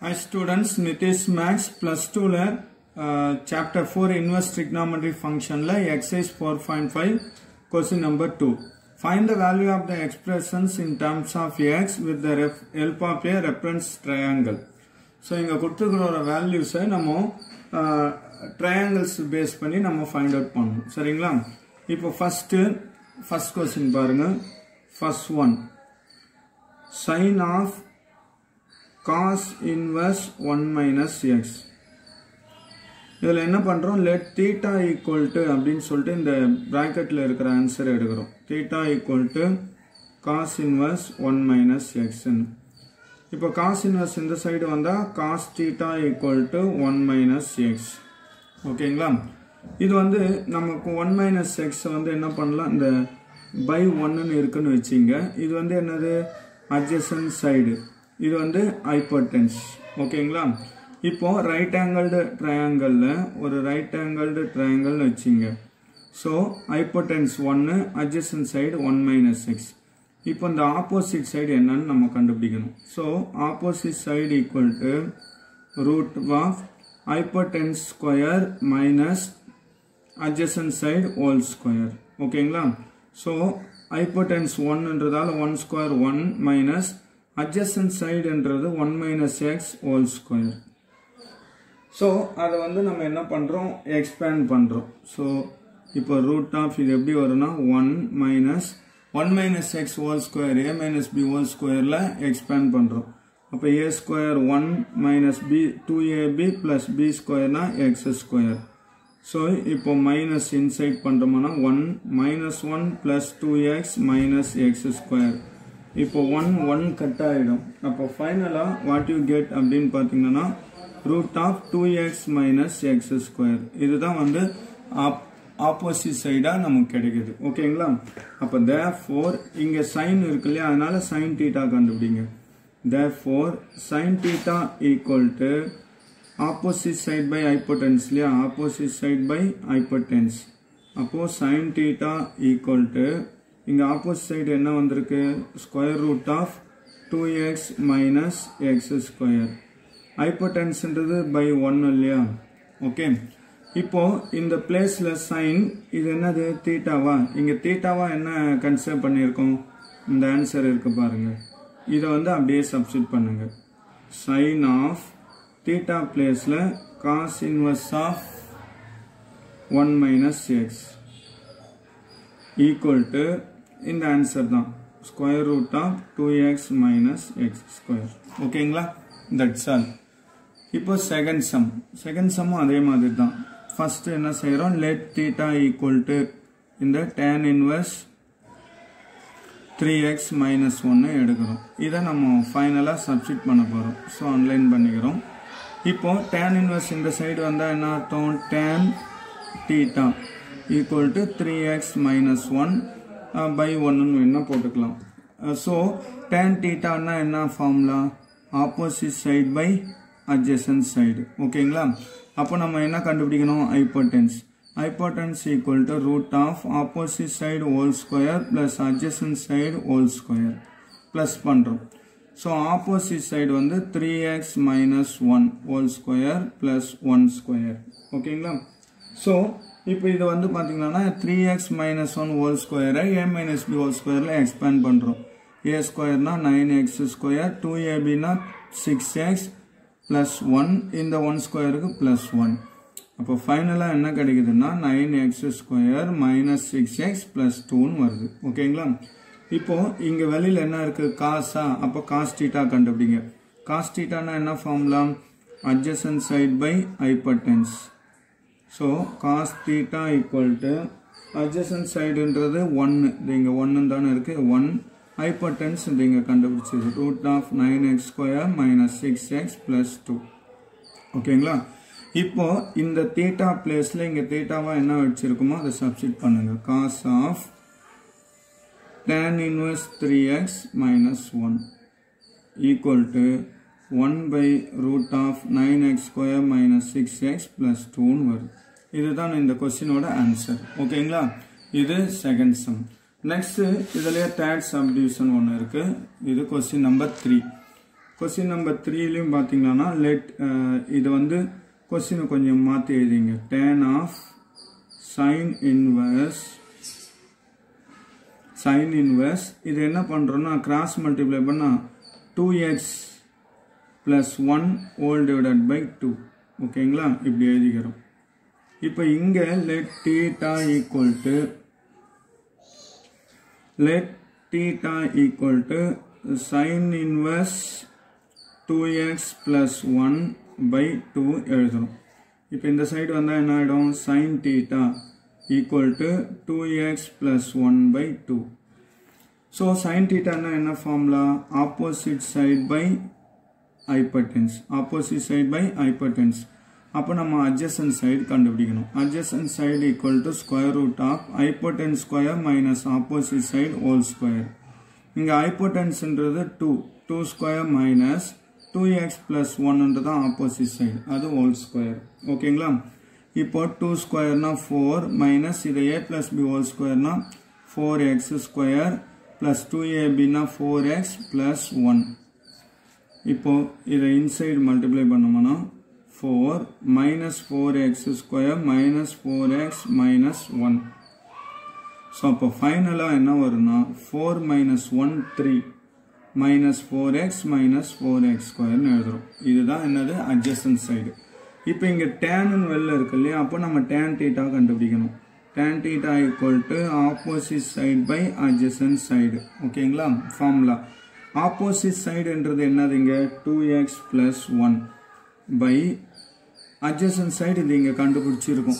Hi students, Nitish Max plus 2 ல uh, chapter 4 inverse trigonometry function ல exercise 4.5 question number 2. Find the value of the expressions in terms of x with the ref, help of a reference triangle. So இங்கே கொடுத்துருக்கிற ஒரு வேல்யூஸை நம்ம triangles base பண்ணி நம்ம find out பண்ணணும் சரிங்களா இப்போ ஃபஸ்ட்டு ஃபஸ்ட் கொஸ்டின் பாருங்கள் first one sine of cos inverse one minus x இதில் என்ன பண்ணுறோம் லெட் தீட்டா ஈக்குவல் டு அப்படின்னு சொல்லிட்டு இந்த ப்ராக்கெட்டில் இருக்கிற ஆன்சர் எடுக்கிறோம் theta equal to cos inverse one minus எக்ஸ்ன்னு இப்போ காஸ் இன்வர்ஸ் இந்த சைடு வந்தால் cos theta equal to one minus x ஓகேங்களா இது வந்து நமக்கு ஒன் மைனஸ் எக்ஸ் வந்து என்ன பண்ணலாம் இந்த பை ஒன்னு இருக்குன்னு வச்சிங்க இது வந்து என்னது அட்ஜசன் சைடு இது வந்து ஹைப்பர்டென்ஸ் ஓகேங்களா இப்போ ரைட் ஆங்கிள்டு ட்ரையாங்கிளில் ஒரு ரைட் ஆங்கிள்டு ட்ரையாங்கிள்னு வச்சிங்க ஸோ ஹைப்பர்டென்ஸ் ஒன்று adjacent side one minus x இப்போ இந்த ஆப்போசிட் சைடு என்னன்னு நம்ம கண்டுபிடிக்கணும் so opposite side equal to root of hypotenuse square minus adjacent side whole square ஓகேங்களா ஸோ ஹைப்பர்டென்ஸ் ஒன்ன்றதால one square one minus adjacent சைடுன்றது one minus x whole square so அதை வந்து நம்ம என்ன பண்ணுறோம் எக்ஸ்பேண்ட் பண்ணுறோம் ஸோ இப்போ ரூட் ஆஃப் இது எப்படி வரும்னா one minus one minus x whole square A minus B whole ஸ்கொயரில் எக்ஸ்பேண்ட் பண்ணுறோம் அப்போ A square one minus B two AB plus B ஸ்கொயர்னா எக்ஸ் ஸ்கொயர் ஸோ இப்போ மைனஸ் இன்சைட் பண்ணுறோம்னா one minus one plus two x minus x square இப்போ one one cut ஆகிடும் அப்போ ஃபைனலாக வாட் யூ கெட் அப்படின்னு பார்த்தீங்கன்னா root of two x minus x square இதுதான் வந்து ஆப் ஆப்போசிட் சைடாக நமக்கு கிடைக்குது ஓகேங்களா அப்போ தே ஃபோர் இங்கே சைன் இருக்கு இல்லையா அதனால சைன் டீட்டா கண்டுபிடிங்க therefore sine theta equal to opposite side by hypotenuse இல்லையா ஆப்போசிட் சைட் பை ஹைப்போடென்ஸ் அப்போது சைன் டீட்டா ஈக்குவல் டு இங்கே ஆப்போசிட் சைடு என்ன வந்திருக்கு square root of two x minus x square ஹைப்போடென்ஸ்ன்றது பை ஒன் இல்லையா okay இப்போ இந்த பிளேஸ்ல சைன் இது என்னது தீட்டாவா இங்க தீட்டாவா என்ன கன்சிடர் பண்ணியிருக்கோம் இந்த ஆன்சர் இருக்கு பாருங்க இதை வந்து அப்படியே சப்ஸ்டிட் பண்ணுங்க சைன் ஆஃப் தீட்டா பிளேஸ்ல cos inverse of one minus x equal to இந்த ஆன்சர் தான் square root of two x minus x square ஓகேங்களா தட்ஸ் ஆல் இப்போ செகண்ட் சம் செகண்ட் சம்மும் அதே மாதிரி தான் ஃபர்ஸ்ட் என்ன செய்கிறோம் லெட் தீட்டா ஈக்குவல் டு இந்த tan inverse three x minus ஒன்று எடுக்கிறோம் இதை நம்ம ஃபைனலாக சப்ஸ்டிட் பண்ண போகிறோம் ஸோ ஆன்லைன் பண்ணிக்கிறோம் இப்போ டேன் இன்வர்ஸ் இந்த சைடு வந்தால் என்ன அர்த்தம் tan theta equal to three x minus one by ஒன்னு வேணால் போட்டுக்கலாம் ஸோ டேன் தீட்டான்னா என்ன formula opposite side by adjacent side ஓகேங்களா அப்போ நம்ம என்ன கண்டுபிடிக்கணும் hypotenuse hypotenuse equal to root of opposite side whole square plus adjacent side whole square plus பண்ணுறோம் ஸோ ஆப்போசிட் சைடு வந்து three x minus one whole square plus one square ஓகேங்களா so இப்போ இது வந்து பார்த்தீங்கன்னா three x minus one whole ஸ்கொயரை A minus B whole ஸ்கொயரில் expand பண்ணுறோம் ஏ ஸ்கொயர்னா நைன் எக்ஸ் ஸ்கொயர் டூ ஏபினா சிக்ஸ் எக்ஸ் ப்ளஸ் ஒன் இந்த ஒன் ஸ்கொயருக்கு ப்ளஸ் ஒன் அப்போ ஃபைனலாக என்ன கிடைக்குதுன்னா nine x square minus six x plus டூன்னு வருது ஓகேங்களா இப்போ இங்கே வெளியில் என்ன இருக்குது காசா அப்போ காஸ் டீட்டா கண்டுபிடிங்க காஸ் டீட்டானா என்ன formula adjacent side by hypotenuse so cos theta equal to adjacent சைடுன்றது ஒன்று இது இங்கே ஒன்று தானே இருக்குது ஒன் ஹைப்பர்டென்ஸ் இது இங்கே கண்டுபிடிச்சது root of nine x square minus six x plus two ஓகேங்களா இப்போ இந்த தீட்டா பிளேஸில் இங்கே தீட்டாவாக என்ன வச்சுருக்குமோ அதை சப்ஸ்டிட் பண்ணுங்கள் cos of tan inverse three x minus one equal to one by root of nine x square minus six x plus டூன்னு வருது இதுதான் இந்த கொஸ்டினோட ஆன்சர் ஓகேங்களா இது செகண்ட் சம் நெக்ஸ்ட் இதுலயே தேர்ட் சப்டிவிஷன் ஒன்று இருக்கு இது question number three question number த்ரீலையும் பார்த்தீங்கன்னா லெட் இது வந்து கொஸ்டினை கொஞ்சம் மாற்றி எழுதிங்க tan of sine inverse sine inverse இது என்ன பண்ணுறோன்னா கிராஸ் மல்டிப்ளை பண்ணால் two x plus one whole divided by two ஓகேங்களா இப்படி எழுதிக்கிறோம் இப்போ இங்கே let theta equal to let theta equal to sine inverse two x plus one by two எழுதுறோம் இப்போ இந்த சைடு வந்தால் என்ன ஆகிடும் sine theta equal to two x plus one by two so sine டீட்டானா என்ன formula opposite side by hypotenuse opposite side by hypotenuse அப்போ நம்ம அட்ஜசன் சைடு கண்டுபிடிக்கணும் adjacent side equal to square root of ஹைப்போடென்ஸ் square minus opposite side whole square இங்கே ஹைப்போடென்ஸ்ன்றது two two square minus two x plus ஒன்ன்றது தான் opposite side அது whole square ஓகேங்களா இப்போ டூ ஸ்கொயர்னா ஃபோர் மைனஸ் இது ஏ ப்ளஸ் பி ஹோல் ஸ்கொயர்னா four x square plus two ஏபின்னா ஃபோர் எக்ஸ் ப்ளஸ் ஒன் இப்போ இதை இன்சைடு மல்டிப்ளை பண்ணோம்னா four minus four x square minus four x minus one so அப்போ ஃபைனலாக என்ன வரும்னா four minus one three minus four x minus four x ஸ்கொயர்னு எழுதுறோம் இதுதான் என்னது அட்ஜஸ்டன் சைடு இப்போ இங்கே டேன்னு வெளில இருக்கு இல்லையா அப்போ நம்ம டேன் டீட்டா கண்டுபிடிக்கணும் tan theta equal to opposite side by adjacent side ஓகேங்களா ஃபார்முலா ஆப்போசிட் சைடுன்றது என்னது இங்கே two x plus one by adjacent side இது இங்கே கண்டுபிடிச்சிருக்கும்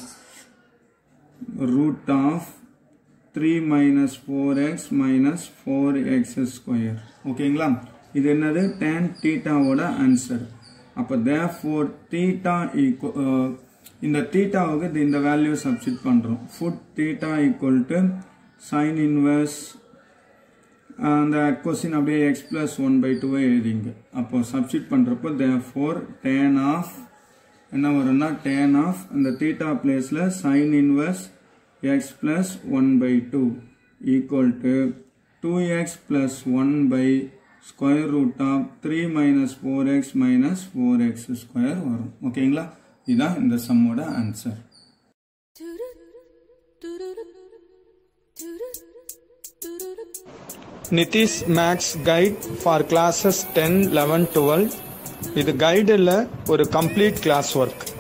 root of three minus four x minus four x square ஓகேங்களா இது என்னது டேன் டீட்டாவோட ஆன்சர் அப்போ தே ஃபோர் தீட்டா ஈக்குவ இந்த தீட்டாவுக்கு இது இந்த வேல்யூ சப்ஸ்டிட் பண்ணுறோம் put theta equal to sine inverse அந்த கொஸ்டின் அப்படியே எக்ஸ் பிளஸ் ஒன் பை டூவை எழுதிங்க அப்போ சப்ஸ்டிட் பண்ணுறப்போ தே ஃபோர் டேன் ஆஃப் என்ன வரும்னா டேன் ஆஃப் அந்த தீட்டா பிளேஸில் sine inverse x plus 1 by 2 equal to 2x plus 1 by square root of 3 minus 4x minus 4x square வரும் ஓகேங்களா இதான் இந்த சம்மோட answer Nitish maths guide for classes ten eleven twelve இது கைடில் ஒரு கம்ப்ளீட் கிளாஸ் ஒர்க்